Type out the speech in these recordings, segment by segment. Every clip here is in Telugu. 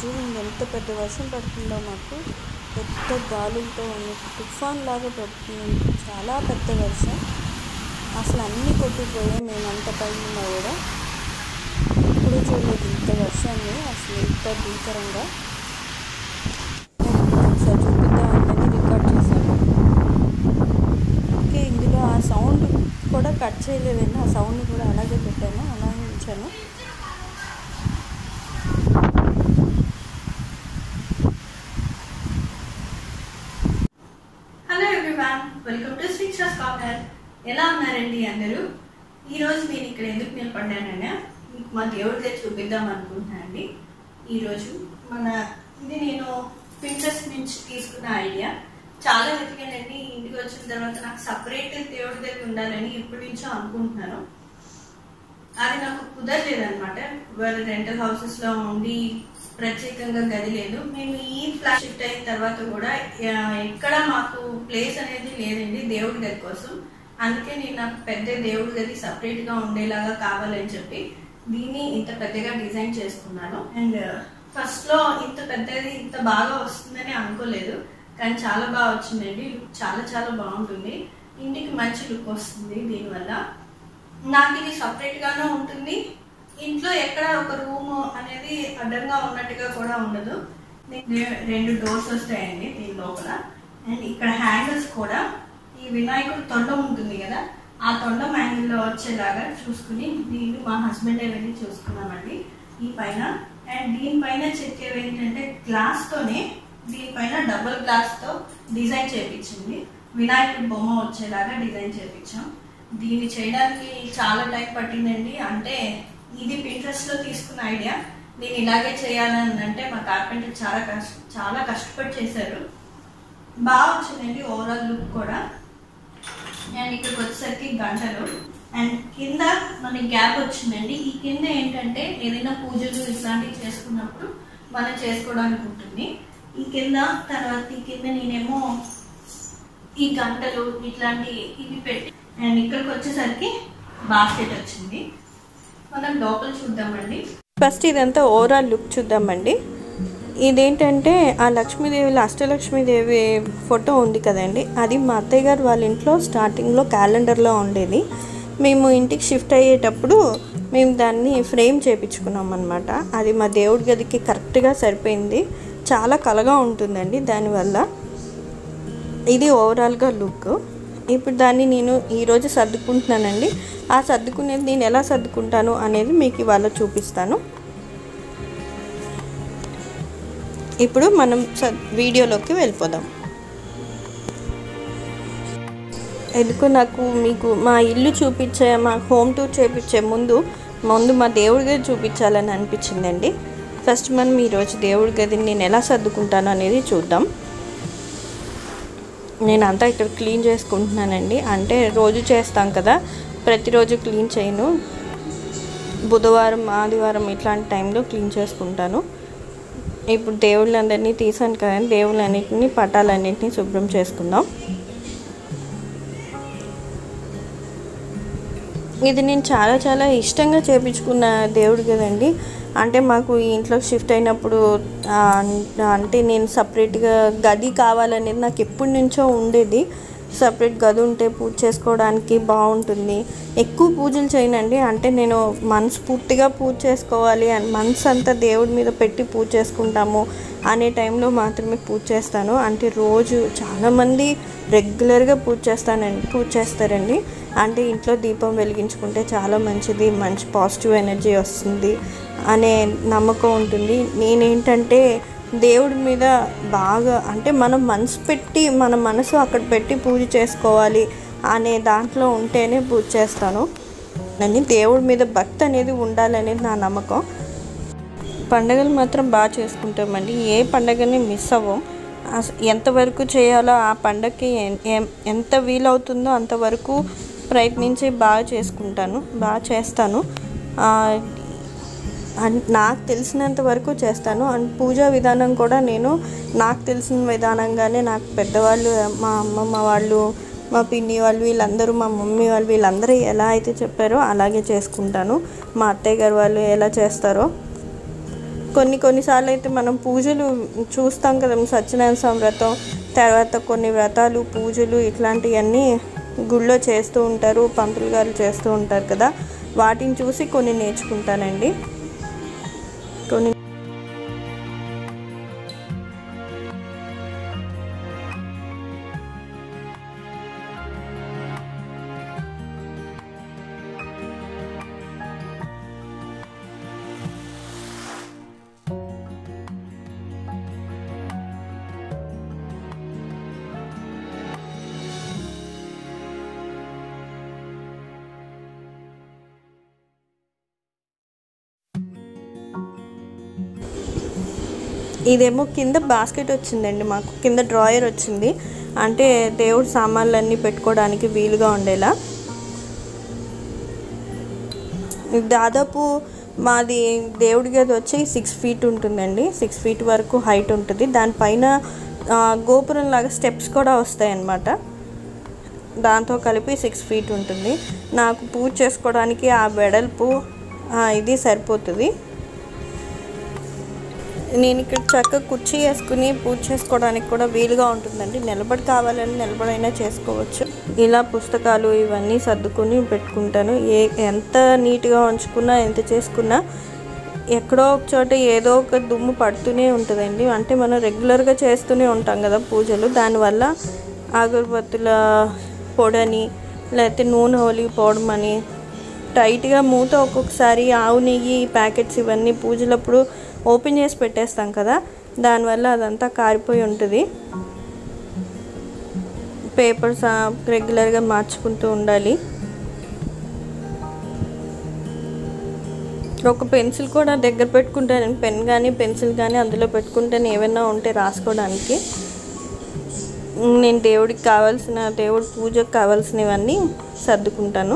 చూడండి ఎంత పెద్ద వర్షం పడుతుందో మాకు పెద్ద గాలులతో ఉంది తుఫాన్ లాగా పడుతుంది చాలా పెద్ద వర్షం అసలు అన్నీ కొట్టుకుపోయాయి మేము అంత పైన ఉన్నా కూడా ఎప్పుడూ చూడలేదు ఇంత వర్షాన్ని అసలు ఇంత భీకరంగా నేను ఒకసారి చూపిద్దామని రికార్డ్ చేశాను ఓకే ఇందులో ఆ సౌండ్ కూడా కట్ చేయలేదండి ఆ సౌండ్ కూడా అలాగే పెట్టాను అలాగే ఉంచాను hello everyone welcome to switchers corner ఎలా ఉన్నారండి అందరూ ఈ రోజు నేను ఇక్కడ ఎందుకు నిలబడ్డానంటే మీకు మా దేవుడి దగ్గర చూపిద్దాం అనుకుంటున్నాను అండి ఈరోజు మన ఇది నేను పింట్రెస్ట్ నుంచి తీసుకున్న ఐడియా చాలా వెతికానండి ఇంటికి వచ్చిన తర్వాత నాకు సపరేట్ దేవుడి దగ్గర ఉండాలని ఎప్పటి నుంచో అనుకుంటున్నాను అది నాకు కుదరలేదు అనమాట వాళ్ళ రెంటల్ హౌసెస్ లో ఉండి ప్రత్యేకంగా గది లేదు మేము ఈ ఫ్లాట్ షిఫ్ట్ అయిన తర్వాత కూడా ఆ, ఎక్కడ మాకు ప్లేస్ అనేది లేదండి దేవుడి గది కోసం అందుకే నేను నాకు పెద్ద దేవుడి గది సపరేట్ గా ఉండేలాగా కావాలని చెప్పి దీన్ని ఇంత పెద్దగా డిజైన్ చేసుకున్నాను అండ్ ఫస్ట్ లో ఇంత పెద్దది ఇంత బాగా వస్తుందని అనుకోలేదు కానీ చాలా బాగా వచ్చిందండి లుక్ చాలా చాలా బాగుంటుంది ఇంటికి మంచి లుక్ వస్తుంది దీనివల్ల నాకు ఇది సపరేట్ గానే ఉంటుంది ఇంట్లో ఎక్కడ ఒక రూమ్ అనేది అడ్డంగా ఉన్నట్టుగా కూడా ఉండదు నే- రెండు డోర్స్ వస్తాయండి దీని లోపల అండ్ ఇక్కడ హ్యాండిల్స్ కూడా ఈ వినాయకుడు తొండం ఉంటుంది కదా ఆ తొండం యాంగిల్ లో వచ్చేలాగా చూసుకుని దీన్ని మా హస్బెండ్ వెళ్ళి చూసుకున్నామండి ఈ పైన అండ్ దీనిపైన చెక్కేవి ఏంటంటే గ్లాస్ తోనే దీనిపైన డబుల్ గ్లాస్ తో డిజైన్ చేపించింది వినాయకుడి బొమ్మ వచ్చేలాగా డిజైన్ చేపించాం దీన్ని చేయడానికి చాలా టైం పట్టిందండి అంటే ఇది పింట్రెస్ట్ లో తీసుకున్న ఐడియా నేను ఇలాగే చేయాలని అంటే మా కార్పెంటర్ చాలా కష్ట చాలా కష్టపడి చేశారు బాగా వచ్చిందండి ఓవరాల్ లుక్ కూడా అండ్ ఇక్కడికి వచ్చేసరికి గంటలు అండ్ కింద మనకి గ్యాప్ వచ్చిందండి ఈ కింద ఏంటంటే ఏదైనా పూజలు ఇట్లాంటివి చేసుకున్నప్పుడు మనం చేసుకోవడానికి ఉంటుంది ఈ కింద తర్వాత ఈ కింద నేనేమో ఈ గంటలు ఇట్లాంటి ఇవి పెట్టి అండ్ ఇక్కడికి వచ్చేసరికి బాస్కెట్ వచ్చింది మనం లోపల చూద్దామండి ఫస్ట్ ఇదంతా ఓవరాల్ లుక్ చూద్దామండి ఇదేంటంటే ఆ లక్ష్మీదేవి అష్టలక్ష్మీదేవి ఫోటో ఉంది కదండి అది మా అత్తయ్య గారు వాళ్ళ ఇంట్లో స్టార్టింగ్లో క్యాలెండర్లో ఉండేది మేము ఇంటికి షిఫ్ట్ అయ్యేటప్పుడు మేము దాన్ని ఫ్రేమ్ చేపించుకున్నాం అనమాట అది మా దేవుడి గదికి కరెక్ట్గా సరిపోయింది చాలా కలగా ఉంటుందండి దానివల్ల ఇది ఓవరాల్గా లుక్ ఇప్పుడు దాన్ని నేను ఈరోజు సర్దుకుంటున్నానండి ఆ సర్దుకునేది నేను ఎలా సర్దుకుంటాను అనేది మీకు ఇవాళ చూపిస్తాను ఇప్పుడు మనం స- వీడియోలోకి వెళ్ళిపోదాం ఎందుకు నాకు మీకు మా ఇల్లు చూపించే మా హోమ్ టూర్ చేపించే ముందు ముందు మా దేవుడి గది చూపించాలని అనిపించిందండి ఫస్ట్ మనం ఈరోజు దేవుడి గదిని నేను ఎలా సర్దుకుంటాను అనేది చూద్దాం నేను అంతా ఇక్కడ క్లీన్ చేసుకుంటున్నానండి అంటే రోజు చేస్తాం కదా ప్రతిరోజు క్లీన్ చేయను బుధవారం ఆదివారం ఇట్లాంటి టైంలో క్లీన్ చేసుకుంటాను ఇప్పుడు దేవుళ్ళందరినీ తీసాను కదండి దేవుళ్ళన్నింటినీ పటాలన్నింటినీ శుభ్రం చేసుకుందాం ఇది నేను చాలా చాలా ఇష్టంగా చేపించుకున్న దేవుడు కదండి అంటే మాకు ఈ ఇంట్లో షిఫ్ట్ అయినప్పుడు ఆ, అంటే నేను సపరేట్గా గది కావాలనేది నాకు ఎప్పటి నుంచో ఉండేది సపరేట్ గది ఉంటే పూజ చేసుకోవడానికి బాగుంటుంది ఎక్కువ పూజలు చేయనండి అంటే నేను మనస్ఫూర్తిగా పూజ చేసుకోవాలి అని మనసు అంతా దేవుడి మీద పెట్టి పూజ చేసుకుంటాము అనే టైంలో మాత్రమే పూజ చేస్తాను అంటే రోజు చాలామంది రెగ్యులర్గా పూజ చేస్తానండి పూజ చేస్తారండి అంటే ఇంట్లో దీపం వెలిగించుకుంటే చాలా మంచిది మంచి పాజిటివ్ ఎనర్జీ వస్తుంది అనే నమ్మకం ఉంటుంది నేనేంటంటే దేవుడి మీద బాగా అంటే మనం మనసు పెట్టి మన మనసు అక్కడ పెట్టి పూజ చేసుకోవాలి అనే దాంట్లో ఉంటేనే పూజ చేస్తాను అని దేవుడి మీద భక్తి అనేది ఉండాలనేది నా నమ్మకం పండగలు మాత్రం బాగా చేసుకుంటామండి ఏ పండగని మిస్ అవ్వం అస- ఎంతవరకు చేయాలో ఆ పండగకి ఎన్- ఎం- ఎంత వీలవుతుందో అంతవరకు ప్రయత్నించి బాగా చేసుకుంటాను బాగా చేస్తాను ఆ, అన్- నాకు తెలిసినంత వరకు చేస్తాను అండ్ పూజా విధానం కూడా నేను నాకు తెలిసిన విధానంగానే నాకు పెద్దవాళ్ళు మా అమ్మమ్మ వాళ్ళు మా పిన్ని వాళ్ళు వీళ్ళందరూ మా మమ్మీ వాళ్ళు వీళ్ళందరూ ఎలా అయితే చెప్పారో అలాగే చేసుకుంటాను మా అత్తయ్య గారు వాళ్ళు ఎలా చేస్తారో కొన్ని కొన్నిసార్లు అయితే మనం పూజలు చూస్తాం కదా సత్యనారాయణ స్వామి వ్రతం తర్వాత కొన్ని వ్రతాలు పూజలు ఇట్లాంటివన్నీ గుళ్ళో చేస్తూ ఉంటారు పంతులు గారు చేస్తూ ఉంటారు కదా వాటిని చూసి కొన్ని నేర్చుకుంటానండి కొన్ని ఇదేమో కింద బాస్కెట్ వచ్చిందండి మాకు కింద డ్రాయర్ వచ్చింది అంటే దేవుడు సామాన్లన్నీ పెట్టుకోవడానికి వీలుగా ఉండేలా ఇది దాదాపు మాది దేవుడి గది వచ్చి సిక్స్ ఫీట్ ఉంటుందండి సిక్స్ ఫీట్ వరకు హైట్ ఉంటుంది దానిపైన ఆ, గోపురం లాగా స్టెప్స్ కూడా వస్తాయి అన్నమాట దాంతో కలిపి సిక్స్ ఫీట్ ఉంటుంది నాకు పూజ చేసుకోవడానికి ఆ వెడల్పు ఆ, ఇది సరిపోతుంది నేను ఇక్కడ చక్కగా కుర్చీ వేసుకుని పూజ చేసుకోవడానికి కూడా వీలుగా ఉంటుందండి నిలబడి కావాలని నిలబడైనా చేసుకోవచ్చు ఇలా పుస్తకాలు ఇవన్నీ సర్దుకుని పెట్టుకుంటాను ఏ ఎంత నీట్గా ఉంచుకున్నా ఎంత చేసుకున్నా ఎక్కడో ఒక చోట ఏదో ఒక దుమ్ము పడుతూనే ఉంటుందండి అంటే మనం రెగ్యులర్గా చేస్తూనే ఉంటాం కదా పూజలు దానివల్ల అగరబత్తుల పొడని లేకపోతే నూనె ఒలిగిపోవడం అని టైట్గా మూత ఒక్కొక్కసారి ఆవు నెయ్యి ప్యాకెట్స్ ఇవన్నీ పూజలప్పుడు ఓపెన్ చేసి పెట్టేస్తాం కదా దానివల్ల అదంతా కారిపోయి ఉంటుంది పేపర్స్ రెగ్యులర్గా మార్చుకుంటూ ఉండాలి ఒక పెన్సిల్ కూడా దగ్గర పెట్టుకుంటాను పెన్ కానీ పెన్సిల్ కానీ అందులో పెట్టుకుంటాను ఏమైనా ఉంటే రాసుకోవడానికి నేను దేవుడికి కావాల్సిన దేవుడి పూజకు కావాల్సినవన్నీ సర్దుకుంటాను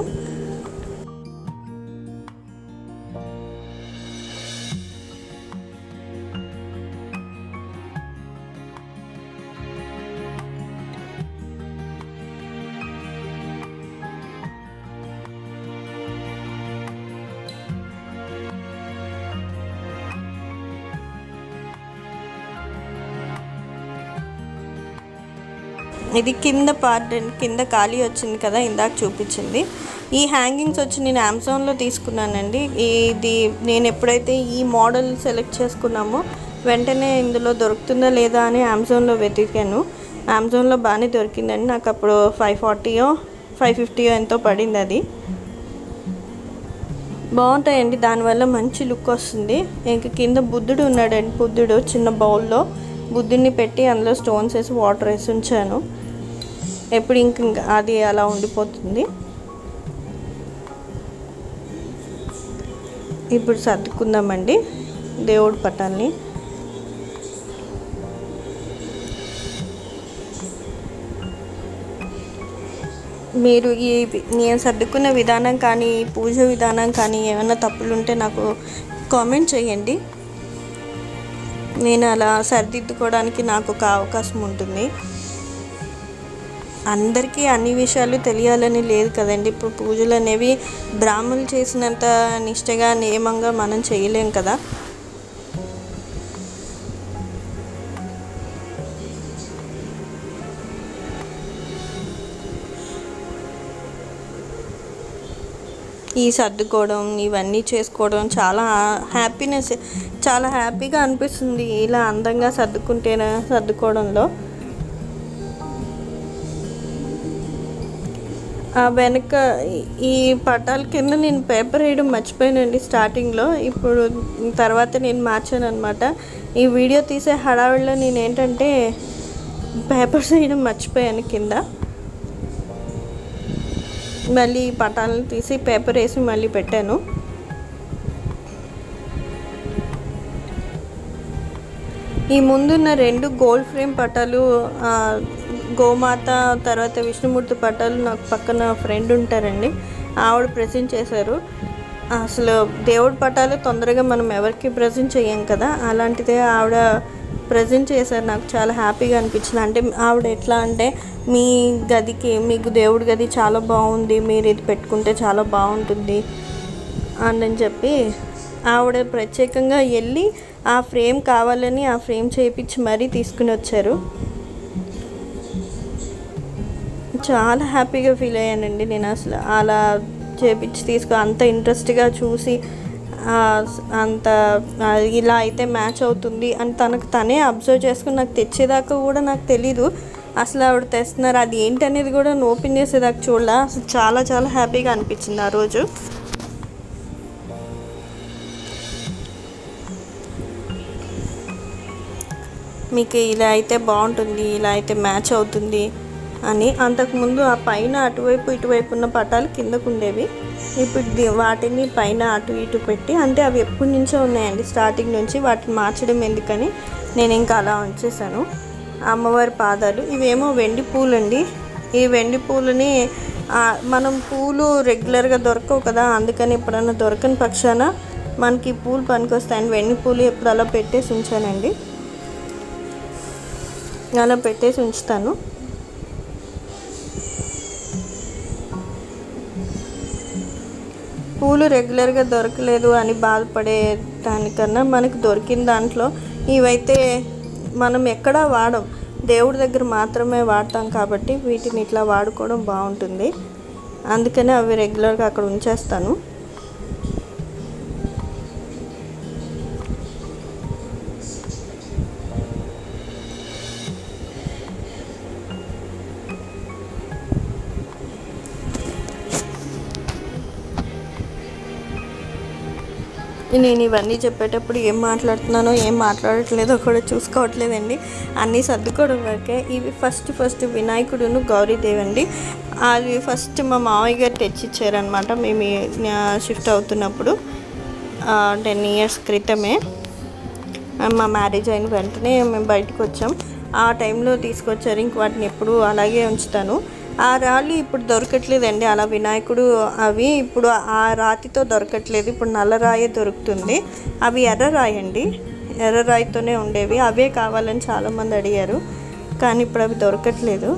ఇది కింద పార్ట్ అండి కింద ఖాళీ వచ్చింది కదా ఇందాక చూపించింది ఈ హ్యాంగింగ్స్ వచ్చి నేను అమెజాన్లో తీసుకున్నానండి ఇది నేను ఎప్పుడైతే ఈ మోడల్ సెలెక్ట్ చేసుకున్నామో వెంటనే ఇందులో దొరుకుతుందా లేదా అని అమెజాన్లో వెతికాను అమెజాన్లో బాగానే దొరికిందండి నాకు అప్పుడు ఫైవ్ ఫార్టీయో ఫైవ్ ఫిఫ్టీయో ఎంతో పడింది అది బాగుంటాయండి దానివల్ల మంచి లుక్ వస్తుంది ఇంకా కింద బుద్ధుడు ఉన్నాడండి బుద్ధుడు చిన్న బౌల్లో బుద్ధుడిని పెట్టి అందులో స్టోన్స్ వేసి వాటర్ వేసి ఉంచాను ఎప్పుడు ఇంక ఇంక అది అలా ఉండిపోతుంది ఇప్పుడు సర్దుకుందామండి దేవుడి పటాల్ని మీరు ఈ వి- నేను సర్దుకున్న విధానం కానీ ఈ పూజ విధానం కానీ ఏమైనా తప్పులుంటే నాకు కామెంట్ చేయండి నేను అలా సరిదిద్దుకోవడానికి నాకు ఒక అవకాశం ఉంటుంది అందరికీ అన్ని విషయాలు తెలియాలని లేదు కదండి ఇప్పుడు పూజలు అనేవి బ్రాహ్మణులు చేసినంత నిష్టగా నియమంగా మనం చేయలేం కదా ఈ సర్దుకోవడం ఇవన్నీ చేసుకోవడం చాలా హ్యాపీనెస్ చాలా హ్యాపీగా అనిపిస్తుంది ఇలా అందంగా సర్దుకుంటేనే సర్దుకోవడంలో ఆ వెనక ఈ- ఈ పటాల కింద నేను పేపర్ వేయడం మర్చిపోయానండి స్టార్టింగ్లో ఇప్పుడు తర్వాత నేను మార్చాను అనమాట ఈ వీడియో తీసే హడావిడిలో నేను ఏంటంటే పేపర్స్ వేయడం మర్చిపోయాను కింద మళ్ళీ ఈ పటాలను తీసి పేపర్ వేసి మళ్ళీ పెట్టాను ఈ ముందున్న రెండు గోల్డ్ ఫ్రేమ్ పటాలు ఆ, గోమాత తర్వాత విష్ణుమూర్తి పటాలు నాకు పక్కన ఫ్రెండ్ ఉంటారండి ఆవిడ ప్రజెంట్ చేశారు అసలు దేవుడి పటాలు తొందరగా మనం ఎవరికి ప్రజెంట్ చేయం కదా అలాంటిదే ఆవిడ ప్రజెంట్ చేశారు నాకు చాలా హ్యాపీగా అనిపించింది అంటే ఆవిడ ఎట్లా అంటే మీ గదికి మీకు దేవుడి గది చాలా బాగుంది మీరు ఇది పెట్టుకుంటే చాలా బాగుంటుంది అని చెప్పి ఆవిడ ప్రత్యేకంగా వెళ్ళి ఆ ఫ్రేమ్ కావాలని ఆ ఫ్రేమ్ చేయించి మరీ తీసుకుని వచ్చారు చాలా హ్యాపీగా ఫీల్ అయ్యానండి నేను అసలు అలా చేపించి తీసుకో అంత ఇంట్రెస్ట్గా చూసి ఆ, అంత ఆ, ఇలా అయితే మ్యాచ్ అవుతుంది అని తనకు తనే అబ్జర్వ్ చేసుకుని నాకు తెచ్చేదాకా కూడా నాకు తెలీదు అసలు ఆవిడ తెస్తున్నారు అది ఏంటనేది కూడా నేను ఓపెన్ చేసేదాకా చూడాల అసలు చాలా చాలా హ్యాపీగా అనిపించింది ఆ రోజు మీకు ఇలా అయితే బాగుంటుంది ఇలా అయితే మ్యాచ్ అవుతుంది అని అంతకుముందు ఆ పైన అటువైపు ఇటువైపు ఉన్న పటాలు కిందకు ఉండేవి ఇప్పుడు ది- వాటిని పైన అటు ఇటు పెట్టి అంటే అవి ఎప్పటి నుంచో ఉన్నాయండి స్టార్టింగ్ నుంచి వాటిని మార్చడం ఎందుకని నేను ఇంకా అలా ఉంచేసాను అమ్మవారి పాదాలు ఇవేమో వెండి పూలండి ఈ వెండి పూలని ఆ, మనం పూలు రెగ్యులర్గా దొరకవు కదా అందుకని ఎప్పుడన్నా దొరకని పక్షాన మనకి ఈ పూలు పనికొస్తాయని వెండి పూలు ఎప్పుడు అలా పెట్టేసి ఉంచానండి అలా పెట్టేసి ఉంచుతాను పూలు రెగ్యులర్గా దొరకలేదు అని బాధపడే దానికన్నా మనకు దొరికిన దాంట్లో ఇవైతే మనం ఎక్కడా వాడం దేవుడి దగ్గర మాత్రమే వాడతాం కాబట్టి వీటిని ఇట్లా వాడుకోవడం బాగుంటుంది అందుకనే అవి రెగ్యులర్గా అక్కడ ఉంచేస్తాను నేను ఇవన్నీ చెప్పేటప్పుడు ఏం మాట్లాడుతున్నానో ఏం మాట్లాడట్లేదో కూడా చూసుకోవట్లేదండి అన్నీ సర్దుకోవడం వరకే ఇవి ఫస్ట్ ఫస్ట్ వినాయకుడును గౌరీదేవి అండి అది ఫస్ట్ మా మామయ్య గారు తెచ్చిచ్చారనమాట మేము షిఫ్ట్ అవుతున్నప్పుడు టెన్ ఇయర్స్ క్రితమే మా మ్యారేజ్ అయిన వెంటనే మేము బయటకు వచ్చాం ఆ టైంలో తీసుకొచ్చారు ఇంక వాటిని ఎప్పుడు అలాగే ఉంచుతాను ఆ రాళ్ళు ఇప్పుడు దొరకట్లేదండి అలా వినాయకుడు అవి ఇప్పుడు ఆ రాతితో దొరకట్లేదు ఇప్పుడు నల్లరాయే దొరుకుతుంది అవి ఎర్రరాయి అండి ఎర్రరాయితోనే ఉండేవి అవే కావాలని చాలామంది అడిగారు కానీ ఇప్పుడు అవి దొరకట్లేదు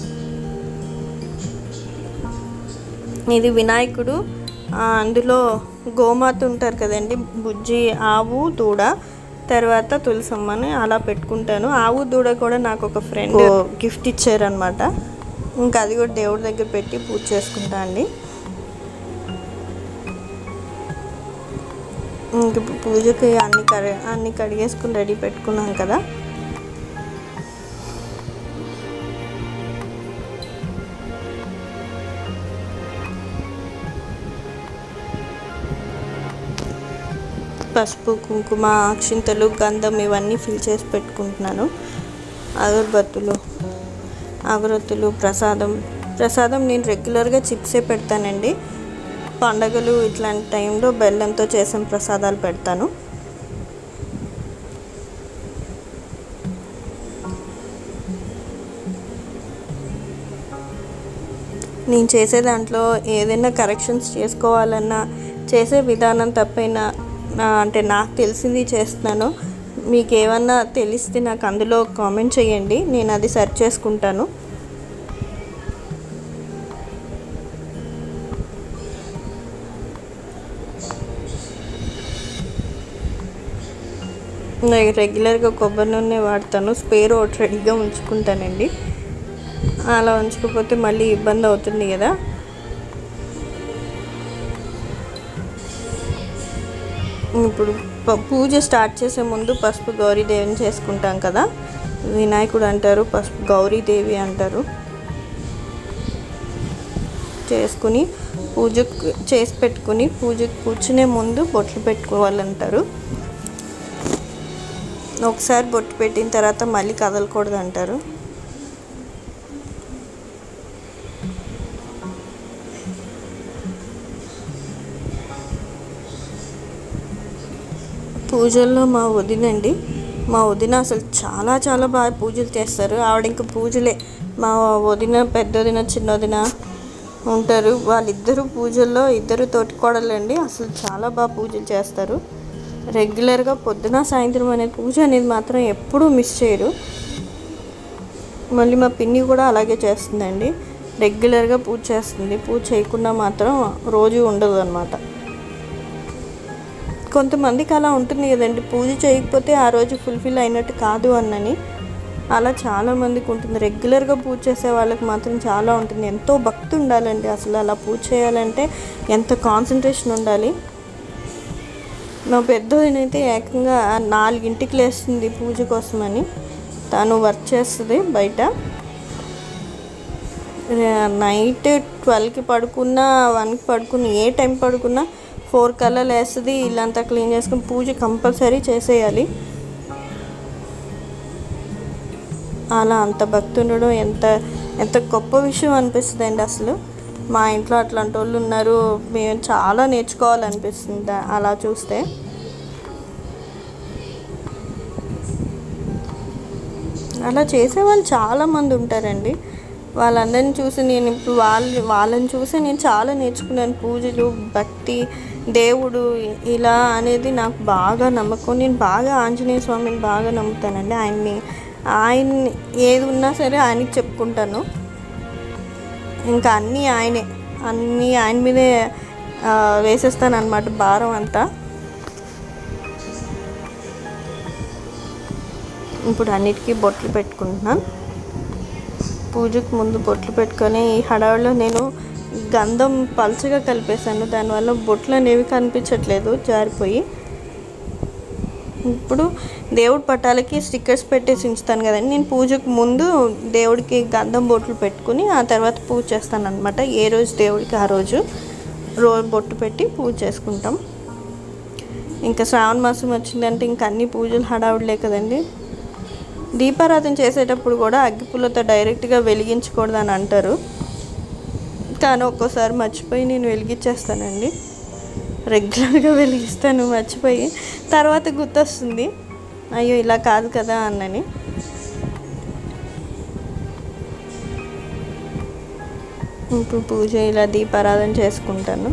ఇది వినాయకుడు ఆ, అందులో గోమాత ఉంటారు కదండి బుజ్జి ఆవు దూడ తర్వాత తులసమ్మని అలా పెట్టుకుంటాను ఆవు దూడ కూడా నాకు ఒక ఫ్రెండ్ గిఫ్ట్ ఇచ్చారనమాట ఇంకా అది కూడా దేవుడి దగ్గర పెట్టి పూజ చేసుకుంటా అండి ఇంక ఇప్పుడు పూజకి అన్ని కడి అన్ని కడిగేసుకుని రెడీ పెట్టుకున్నాం కదా పసుపు కుంకుమ అక్షింతలు గంధం ఇవన్నీ ఫిల్ చేసి పెట్టుకుంటున్నాను అగరబత్తులు అగరొత్తులు ప్రసాదం ప్రసాదం నేను రెగ్యులర్గా చిప్సే పెడతానండి పండగలు ఇట్లాంటి టైంలో బెల్లంతో చేసిన ప్రసాదాలు పెడతాను నేను చేసే దాంట్లో ఏదైనా కరెక్షన్స్ చేసుకోవాలన్నా చేసే విధానం తప్పైనా నా- అంటే నాకు తెలిసింది చేస్తున్నాను మీకు ఏమన్నా తెలిస్తే నాకు అందులో కామెంట్ చేయండి నేను అది సెర్చ్ చేసుకుంటాను నేను రెగ్యులర్గా కొబ్బరి నూనె వాడతాను స్పేర్ ఒకటి రెడీగా ఉంచుకుంటానండి అలా ఉంచకపోతే మళ్ళీ ఇబ్బంది అవుతుంది కదా ఇప్పుడు ప- పూజ స్టార్ట్ చేసే ముందు పసుపు గౌరీదేవిని చేసుకుంటాం కదా వినాయకుడు అంటారు పసుపు గౌరీదేవి అంటారు చేసుకుని పూజ చేసి పెట్టుకుని పూజకు కూర్చునే ముందు బొట్లు పెట్టుకోవాలంటారు ఒకసారి బొట్టు పెట్టిన తర్వాత మళ్ళీ కదలకూడదు అంటారు పూజల్లో మా వదినండి మా వదిన అసలు చాలా చాలా బాగా పూజలు చేస్తారు ఆవిడ ఇంకా పూజలే మా వదిన పెద్ద వదిన చిన్న వదిన ఉంటారు వాళ్ళిద్దరూ పూజల్లో ఇద్దరు తోటికోడలండి అసలు చాలా బాగా పూజలు చేస్తారు రెగ్యులర్గా పొద్దున సాయంత్రం అనే పూజ అనేది మాత్రం ఎప్పుడూ మిస్ చేయరు మళ్ళీ మా పిన్ని కూడా అలాగే చేస్తుందండి రెగ్యులర్గా పూజ చేస్తుంది పూజ చేయకుండా మాత్రం రోజు ఉండదు అనమాట కొంతమందికి అలా ఉంటుంది కదండి పూజ చేయకపోతే ఆ రోజు ఫుల్ఫిల్ అయినట్టు కాదు అన్నని అలా చాలా మందికి ఉంటుంది రెగ్యులర్గా పూజ చేసే వాళ్ళకి మాత్రం చాలా ఉంటుంది ఎంతో భక్తి ఉండాలండి అసలు అలా పూజ చేయాలంటే ఎంత కాన్సన్ట్రేషన్ ఉండాలి మా పెద్దోదినైతే ఏకంగా నాలుగింటికి లేస్తుంది పూజ కోసమని తను వర్క్ చేస్తుంది బయట నైట్ ట్వెల్వ్కి పడుకున్నా వన్కి పడుకున్నా ఏ టైం పడుకున్నా ఫోర్ కల్లా లేస్తుంది ఇల్లంతా క్లీన్ చేసుకుని పూజ కంపల్సరీ చేసేయాలి అలా అంత భక్తి ఉండడం ఎంత ఎంత గొప్ప విషయం అనిపిస్తుంది అండి అసలు మా ఇంట్లో అట్లాంటి వాళ్ళు ఉన్నారు మేము చాలా నేర్చుకోవాలనిపిస్తుంది దా- అలా చూస్తే అలా చేసేవాళ్ళు చాలామంది ఉంటారండి వాళ్ళందరిని చూసి నేను ఇప్పుడు వాళ్ళ వాళ్ళని చూసి నేను చాలా నేర్చుకున్నాను పూజలు భక్తి దేవుడు ఇలా అనేది నాకు బాగా నమ్మకం నేను బాగా ఆంజనేయ స్వామిని బాగా నమ్ముతానండి ఆయన్ని ఆయన్ని ఏది ఉన్నా సరే ఆయనకి చెప్పుకుంటాను ఇంకా అన్నీ ఆయనే అన్నీ ఆయన మీదే ఆ, వేసేస్తాను అనమాట భారం అంతా ఇప్పుడు అన్నిటికీ బొట్లు పెట్టుకుంటున్నాను పూజకు ముందు బొట్లు పెట్టుకొని ఈ హడావిడిలో నేను గంధం పలుచగా కలిపేశాను దానివల్ల బొట్లు అనేవి కనిపించట్లేదు జారిపోయి ఇప్పుడు దేవుడి పటాలకి స్టిక్కర్స్ పెట్టేసి ఉంచుతాను కదండి నేను పూజకు ముందు దేవుడికి గంధం బొట్లు పెట్టుకుని ఆ తర్వాత పూజ చేస్తాను అనమాట ఏ రోజు దేవుడికి ఆ రోజు రోజు బొట్టు పెట్టి పూజ చేసుకుంటాం ఇంకా శ్రావణ మాసం వచ్చిందంటే ఇంకా అన్ని పూజలు హడావుడిలే కదండి దీపారాధన చేసేటప్పుడు కూడా అగ్గిపుల్లతో డైరెక్ట్గా వెలిగించకూడదని అంటారు కానీ ఒక్కోసారి మర్చిపోయి నేను వెలిగించేస్తానండి రెగ్యులర్గా వెలిగిస్తాను మర్చిపోయి తర్వాత గుర్తొస్తుంది అయ్యో ఇలా కాదు కదా అన్నని ఇప్పుడు పూజ ఇలా దీపారాధన చేసుకుంటాను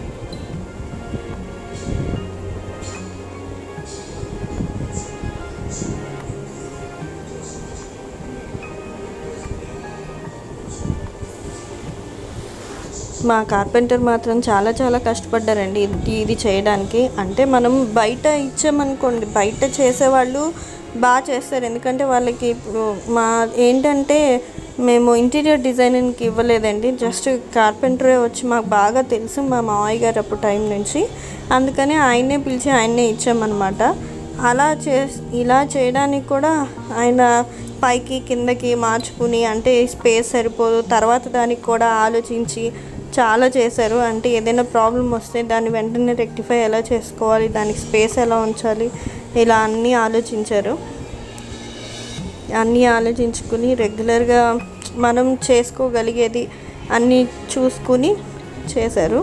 మా కార్పెంటర్ మాత్రం చాలా చాలా కష్టపడ్డారండి ఇది ఇది చేయడానికి అంటే మనం బయట ఇచ్చామనుకోండి బయట చేసేవాళ్ళు బాగా చేస్తారు ఎందుకంటే వాళ్ళకి ఇప్పుడు మా ఏంటంటే మేము ఇంటీరియర్ డిజైనింగ్కి ఇవ్వలేదండి జస్ట్ కార్పెంటరే వచ్చి మాకు బాగా తెలుసు మా మావయ్య గారు అప్పుడు టైం నుంచి అందుకని ఆయన్నే పిలిచి ఆయన్నే ఇచ్చామన్నమాట అలా చే ఇలా చేయడానికి కూడా ఆయన పైకి కిందకి మార్చుకుని అంటే స్పేస్ సరిపోదు తర్వాత దానికి కూడా ఆలోచించి చాలా చేశారు అంటే ఏదైనా ప్రాబ్లం వస్తే దాన్ని వెంటనే రెక్టిఫై ఎలా చేసుకోవాలి దానికి స్పేస్ ఎలా ఉంచాలి ఇలా అన్నీ ఆలోచించారు అన్నీ ఆలోచించుకుని రెగ్యులర్గా మనం చేసుకోగలిగేది అన్నీ చూసుకుని చేశారు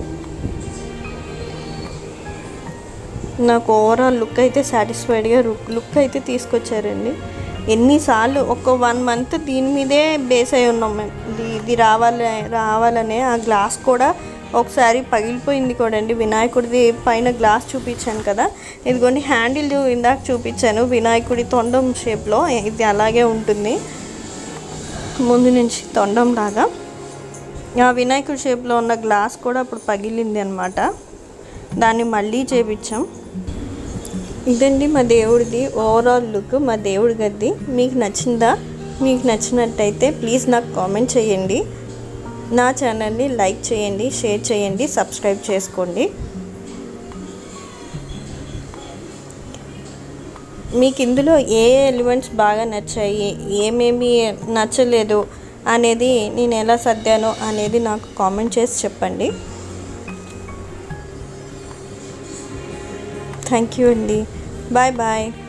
నాకు ఓవరాల్ లుక్ అయితే సాటిస్ఫైడ్గా లుక్ అయితే తీసుకొచ్చారండి ఎన్నిసార్లు ఒక వన్ మంత్ దీని మీదే బేస్ అయి ఉన్నాం మేము ఇది ఇది రావాలి రావాలనే ఆ గ్లాస్ కూడా ఒకసారి పగిలిపోయింది కూడా అండి వినాయకుడిది పైన గ్లాస్ చూపించాను కదా ఇదిగోండి హ్యాండిల్ ఇందాక చూపించాను వినాయకుడి తొండం షేప్లో ఇది అలాగే ఉంటుంది ముందు నుంచి తొండం లాగా ఆ వినాయకుడి షేప్లో ఉన్న గ్లాస్ కూడా అప్పుడు పగిలింది అనమాట దాన్ని మళ్ళీ చేపించాం ఇదండి మా దేవుడిది ఓవరాల్ లుక్ మా దేవుడి గది మీకు నచ్చిందా మీకు నచ్చినట్టయితే ప్లీజ్ నాకు కామెంట్ చేయండి నా ఛానల్ని లైక్ చేయండి షేర్ చేయండి సబ్స్క్రైబ్ చేసుకోండి మీకు ఇందులో ఏ ఎలిమెంట్స్ బాగా నచ్చాయి ఏమేమి నచ్చలేదు అనేది నేను ఎలా సర్దానో అనేది నాకు కామెంట్ చేసి చెప్పండి థ్యాంక్ యూ అండి బాయ్ బాయ్